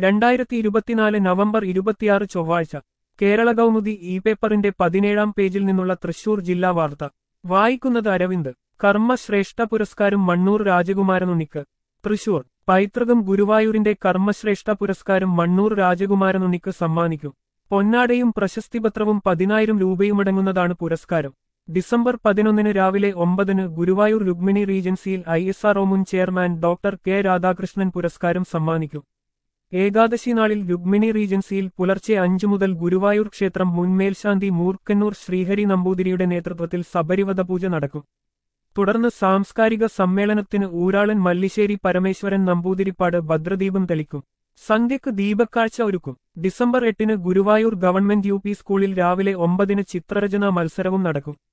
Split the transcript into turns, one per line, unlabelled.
രണ്ടായിരത്തി ഇരുപത്തിനാല് നവംബർ ഇരുപത്തിയാറ് ചൊവ്വാഴ്ച കേരള കൗമുദി ഇ പേപ്പറിന്റെ പതിനേഴാം പേജിൽ നിന്നുള്ള തൃശൂർ ജില്ലാ വാർത്ത വായിക്കുന്നത് അരവിന്ദ് കർമ്മശ്രേഷ്ഠ പുരസ്കാരം മണ്ണൂർ രാജകുമാരനുണ്ണിക്ക് തൃശൂർ പൈതൃകം ഗുരുവായൂരിന്റെ കർമ്മശ്രേഷ്ഠ പുരസ്കാരം മണ്ണൂർ രാജകുമാരനുണ്ണിക്ക് സമ്മാനിക്കും പൊന്നാടയും പ്രശസ്തിപത്രവും പതിനായിരം രൂപയുമടങ്ങുന്നതാണ് പുരസ്കാരം ഡിസംബർ പതിനൊന്നിന് രാവിലെ ഒമ്പതിന് ഗുരുവായൂർ രുക്മിണി റീജൻസിയിൽ ഐ എസ് ആർ മുൻ ചെയർമാൻ ഡോക്ടർ കെ രാധാകൃഷ്ണൻ പുരസ്കാരം സമ്മാനിക്കും ഏകാദശി നാളിൽ രുക്മിണി റീജൻസിയിൽ പുലർച്ചെ അഞ്ചു മുതൽ ഗുരുവായൂർ ക്ഷേത്രം മുൻമേൽശാന്തി മൂർക്കന്നൂർ ശ്രീഹരി നമ്പൂതിരിയുടെ നേതൃത്വത്തിൽ സബരിവത പൂജ നടക്കും തുടർന്ന് സാംസ്കാരിക സമ്മേളനത്തിന് ഊരാളൻ മല്ലിശ്ശേരി പരമേശ്വരൻ നമ്പൂതിരിപ്പാട് ഭദ്രദീപം തെളിക്കും സന്ധ്യക്ക് ദീപക്കാഴ്ച ഒരുക്കും ഡിസംബർ എട്ടിന് ഗുരുവായൂർ ഗവൺമെന്റ് യു സ്കൂളിൽ രാവിലെ ഒമ്പതിന് ചിത്രരചനാ മത്സരവും നടക്കും